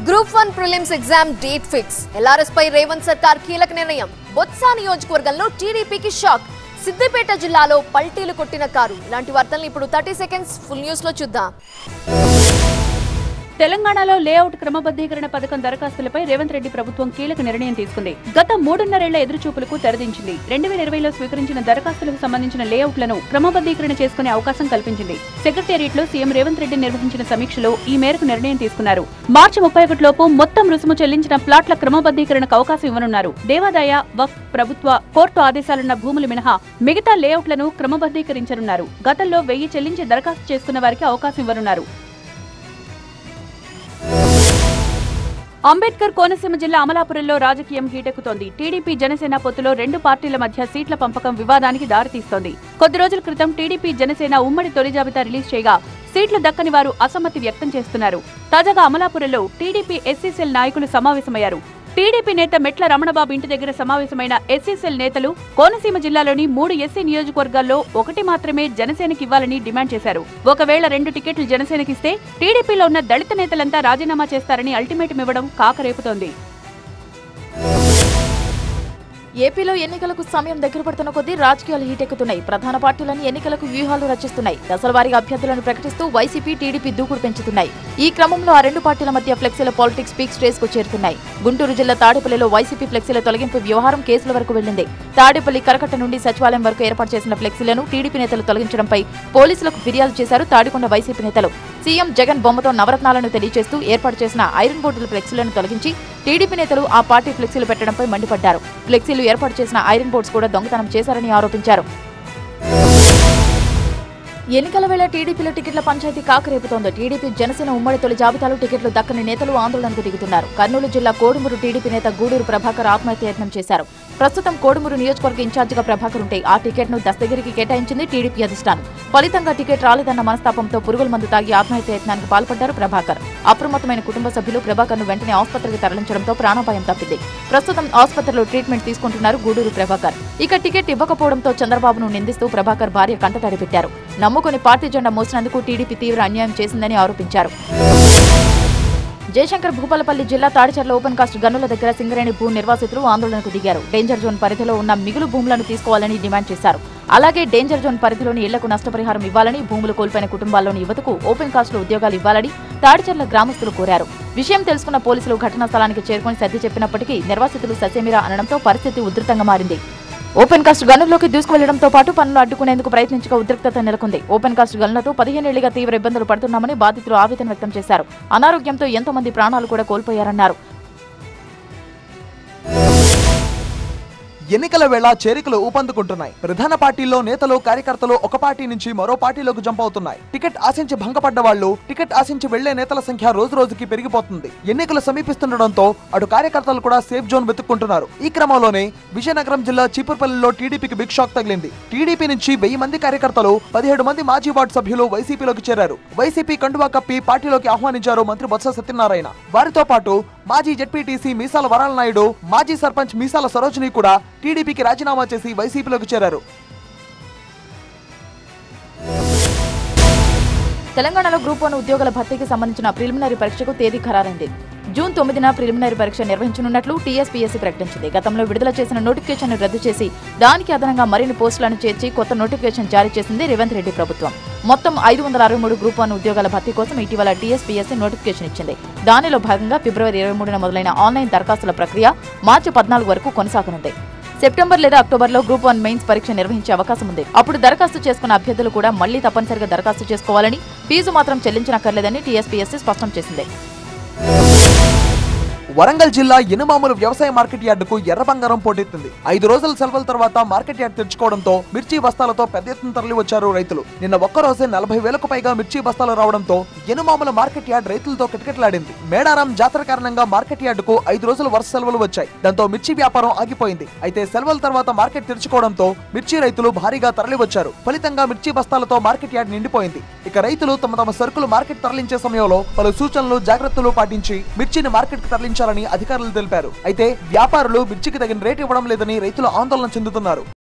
group one prelims exam date fix LRS పై రేవంత్ సర్కార్ కీలక నిర్ణయం బొత్స నియోజకవర్గంలో టీడీపీకి షాక్ సిద్దిపేట జిల్లాలో పల్టీలు కొట్టిన కారు ఇలాంటి వార్తల్ని ఇప్పుడు థర్టీ సెకండ్స్ ఫుల్ న్యూస్ లో చూద్దాం తెలంగాణలో లేఅవుట్ క్రమబద్ధీకరణ పథకం దరఖాస్తులపై రేవంత్ రెడ్డి ప్రభుత్వం కీలక నిర్ణయం తీసుకుంది గత మూడున్నరేళ్ల ఎదురుచూపులకు తెరదించింది రెండు వేల ఇరవైలో స్వీకరించిన దరఖాస్తులకు సంబంధించిన లేఅవుట్లను క్రమబద్ధీకరణ చేసుకునే అవకాశం కల్పించింది సెక్రటేరియట్ లో సీఎం రేవంత్ రెడ్డి నిర్వహించిన సమీక్షలో ఈ మేరకు నిర్ణయం తీసుకున్నారు మార్చి ముప్పై ఒకటిలోపు మొత్తం రుసుము చెల్లించిన ప్లాట్ల క్రమబద్ధీకరణకు అవకాశం ఇవ్వనున్నారు దేవాదాయ వక్ఫ్ ప్రభుత్వ కోర్టు ఆదేశాలున్న భూములు మినహా మిగతా లేఅవుట్లను క్రమబద్ధీకరించనున్నారు గతంలో వెయ్యి చెల్లించి దరఖాస్తు చేసుకున్న వారికి అవకాశం ఇవ్వనున్నారు అంబేద్కర్ కోనసీమ జిల్లా అమలాపురంలో రాజకీయం హీటెక్కుతోంది టీడీపీ జనసేన పొత్తులో రెండు పార్టీల మధ్య సీట్ల పంపకం వివాదానికి దారితీస్తోంది కొద్ది రోజుల క్రితం టీడీపీ జనసేన ఉమ్మడి తొలి జాబితా రిలీజ్ చేయగా సీట్లు దక్కని వారు అసమ్మతి వ్యక్తం చేస్తున్నారు తాజాగా అమలాపురంలో టీడీపీ ఎస్సీసీఎల్ నాయకులు సమావేశమయ్యారు టీడీపీ నేత మెట్ల రమణబాబు ఇంటి దగ్గర సమావేశమైన ఎస్సీసీఎల్ నేతలు కోనసీమ జిల్లాలోని మూడు ఎస్సీ నియోజకవర్గాల్లో ఒకటి మాత్రమే జనసేనకి ఇవ్వాలని డిమాండ్ చేశారు ఒకవేళ రెండు టికెట్లు జనసేనకిస్తే టీడీపీలో ఉన్న దళిత నేతలంతా రాజీనామా చేస్తారని అల్టిమేటం ఇవ్వడం కాకరేపుతోంది ఏపీలో ఎన్నికలకు సమయం దగ్గర పడుతున్న కొద్దీ రాజకీయాలు హీటెక్కుతున్నాయి ప్రధాన పార్టీలను ఎన్నికలకు వ్యూహాలు రచిస్తున్నాయి దశలవారీగా అభ్యర్థులను ప్రకటిస్తూ వైసీపీ టీడీపీ దూకుడు పెంచుతున్నాయి ఈ క్రమంలో ఆ రెండు పార్టీల మధ్య ఫ్లెక్సీల పాలిటిక్స్ పీక్ స్టేజ్ కు చేరుతున్నాయి గుంటూరు జిల్లా తాడేపల్లిలో వైసీపీ ఫ్లెక్సీల తొలగింపు వ్యవహారం కేసుల వరకు వెళ్లింది తాడేపల్లి కరకట్ట నుండి సచివాలయం వరకు ఏర్పాటు చేసిన ఫ్లెక్సీలను టీడీపీ నేతలు తొలగించడంపై పోలీసులకు ఫిర్యాదు చేశారు తాడికొండ వైసీపీ నేతలు సీఎం జగన్ బొమ్మతో నవరత్నాలను తెలియజేస్తూ ఏర్పాటు చేసిన ఐరన్ బోర్డుల ఫ్లెక్సీలను తొలగించి టీడీపీ నేతలు ఆ పార్టీ ఫ్లెక్సీలు పెట్టడంపై మండిపడ్డారు ఫ్లెక్సీలు ఏర్పాటు చేసిన ఐరన్ బోర్డ్స్ కూడా దొంగతనం చేశారని ఆరోపించారు ఎన్నికల వేళ టీడీపీలో టికెట్ల పంచాయతీ కాకరేపుతోంది టీడీపీ జనసేన ఉమ్మడి తొలి జాబితాలో టికెట్లు దక్కని నేతలు ఆందోళనకు దిగుతున్నారు కర్నూలు జిల్లా కోడుమూరు టీడీపీ నేత గూడూరు ప్రభాకర్ ఆత్మహత్య యత్నం చేశారు ప్రస్తుతం కోడుమూరు నియోజకవర్గ ఇన్ఛార్జిగా ప్రభాకర్ ఉంటే ఆ టికెట్ను దస్తగిరికి కేటాయించింది టీడీపీ అధిష్టానం ఫలితంగా టికెట్ రాలేదన్న మనస్తాపంతో పురుగుల మందు తాగి ఆత్మహత్య యత్నానికి పాల్పడ్డారు ప్రభాకర్ అప్రమత్తమైన కుటుంబ సభ్యులు ప్రభాకర్ను వెంటనే ఆసుపత్రికి తరలించడంతో ప్రాణాపాయం తప్పింది ప్రస్తుతం ఆసుపత్రిలో ట్రీట్మెంట్ తీసుకుంటున్నారు గూడూరు ప్రభాకర్ ఇక టికెట్ ఇవ్వకపోవడంతో చంద్రబాబును నిందిస్తూ ప్రభాకర్ భార్య కంటతడి పెట్టారు నమ్ముకుని పార్టీ జెండా మోసినందుకు టీడీపీ తీవ్ర అన్యాయం చేసిందని ఆరోపించారు జయశంకర్ భూపాలపల్లి జిల్లా తాడిచర్ల ఓపెన్ కాస్ట్ గనుల దగ్గర సింగరేణి భూ నిర్వాసితులు ఆందోళనకు దిగారు డేంజర్ జోన్ పరిధిలో ఉన్న మిగులు భూములను తీసుకోవాలని డిమాండ్ చేశారు అలాగే డేంజర్ జోన్ పరిధిలోని ఇళ్లకు నష్టపరిహారం ఇవ్వాలని భూములు కోల్పోయిన కుటుంబాల్లోని యువతకు ఓపెన్ కాస్ట్ లో ఉద్యోగాలు ఇవ్వాలని తాడిచర్ల గ్రామస్తులు కోరారు విషయం తెలుసుకున్న పోలీసులు ఘటనా స్థలానికి చేరుకుని సర్ది చెప్పినప్పటికీ నిర్వాసితులు ససేమిరా అనడంతో పరిస్థితి ఉధృతంగా మారింది ఓపెన్ కాస్ట్ గనుల్లోకి దూసుకువెళ్లడంతో పాటు పనులు అడ్డుకునేందుకు ప్రయత్నించగా ఉద్రిక్తత నెలకొంది ఓపెన్ కాస్ట్ గనులతో పదిహేనేళ్లుగా తీవ్ర ఇబ్బందులు పడుతున్నామని బాధితులు ఆవేదన వ్యక్తం చేశారు అనారోగ్యంతో ఎంతో మంది ప్రాణాలు కూడా కోల్పోయారన్నారు ఎన్నికల వేళ చేరికలు ఊపందుకుంటున్నాయి ప్రధాన పార్టీల్లో నేతలు కార్యకర్తలు ఒక పార్టీ నుంచి మరో పార్టీలోకి జంప్ అవుతున్నాయి టికెట్ ఆశించి భంగపడ్డ వాళ్ళు టికెట్ ఆశించి వెళ్లే నేతల సంఖ్య రోజు రోజుకి పెరిగిపోతుంది ఎన్నికలు సమీపిస్తుండటంతో అటు కార్యకర్తలు కూడా సేఫ్ జోన్ వెతుక్కుంటున్నారు ఈ క్రమంలోనే విజయనగరం జిల్లా చీపురుపల్లిలో టీడీపీకి బిగ్ షాక్ తగిలింది టీడీపీ నుంచి వెయ్యి మంది కార్యకర్తలు పదిహేడు మంది మాజీ వార్డు సభ్యులు వైసీపీలోకి చేరారు వైసీపీ కండువా కప్పి పార్టీలోకి ఆహ్వానించారు మంత్రి బొత్స సత్యనారాయణ వారితో పాటు మాజీ జెడ్పీటీసీ మీసాల వరాల నాయుడు మాజీ సర్పంచ్ మీసాల సరోజిని కూడా టీడీపీకి రాజీనామా చేసి వైసీపీలోకి చేరారు తెలంగాణలో గ్రూప్ వన్ ఉద్యోగుల భర్తీకి సంబంధించిన ప్రిలిమినరీ పరీక్షకు తేదీ ఖరారైంది జూన్ తొమ్మిదిన ప్రిలిమినరీ పరీక్ష నిర్వహించనున్నట్లు టీఎస్పీఎస్సీ ప్రకటించింది గతంలో విడుదల చేసిన నోటిఫికేషన్ రద్దు చేసి దానికి అదనంగా మరిన్ని పోస్టులను చేర్చి కొత్త నోటిఫికేషన్ జారీ చేసింది రేవంత్ రెడ్డి ప్రభుత్వం మొత్తం ఐదు వందల అరవై మూడు గ్రూప్ వన్ ఉద్యోగాల భర్తీ కోసం ఇటీవల టీఎస్పీఎస్సీ నోటిఫికేషన్ ఇచ్చింది దానిలో భాగంగా ఫిబ్రవరి ఇరవై మూడున మొదలైన ఆన్లైన్ దరఖాస్తుల ప్రక్రియ మార్చి పద్నాలుగు వరకు కొనసాగనుంది సెప్టెంబర్ లేదా అక్టోబర్లో గ్రూప్ వన్ మెయిన్స్ పరీక్ష నిర్వహించే అవకాశం ఉంది అప్పుడు దరఖాస్తు చేసుకున్న అభ్యర్థులు కూడా మళ్లీ తప్పనిసరిగా దరఖాస్తు చేసుకోవాలని ఫీజు మాత్రం చెల్లించనక్కర్లేదని టీఎస్పీఎస్సీ స్పష్టం చేసింది వరంగల్ జిల్లా ఎనుమాములు వ్యవసాయ మార్కెట్ యార్డుకు ఎర్ర బంగారం పోటెత్తింది ఐదు రోజుల సెలవుల తర్వాత మార్కెట్ యార్డ్ తెరుచుకోవడంతో మిర్చి బస్తాలతో పెద్ద ఎత్తున తరలి వచ్చారు రైతులు నిన్న ఒక్కరోజే నలభై వేలకు పైగా మిర్చి బస్తాలు రావడంతో ఎనుమాముల మార్కెట్ యార్డ్ రైతులతో కిటకిటలాడింది మేడారం జాతర కారణంగా మార్కెట్ యార్డుకు ఐదు రోజులు వరుస సెలవులు వచ్చాయి దాంతో మిర్చి వ్యాపారం ఆగిపోయింది అయితే సెలవుల తర్వాత మార్కెట్ తెరుచుకోవడంతో మిర్చి రైతులు భారీగా తరలి వచ్చారు ఫలితంగా మిర్చి బస్తాలతో మార్కెట్ యార్డ్ నిండిపోయింది ఇక రైతులు తమ తమ సరుకులు మార్కెట్ తరలించే సమయంలో పలు సూచనలు జాగ్రత్తలు పాటించి మిర్చిని మార్కెట్ కు తరలించాలని అధికారులు తెలిపారు అయితే వ్యాపారులు మిర్చికి తగిన రేటు ఇవ్వడం లేదని రైతులు ఆందోళన చెందుతున్నారు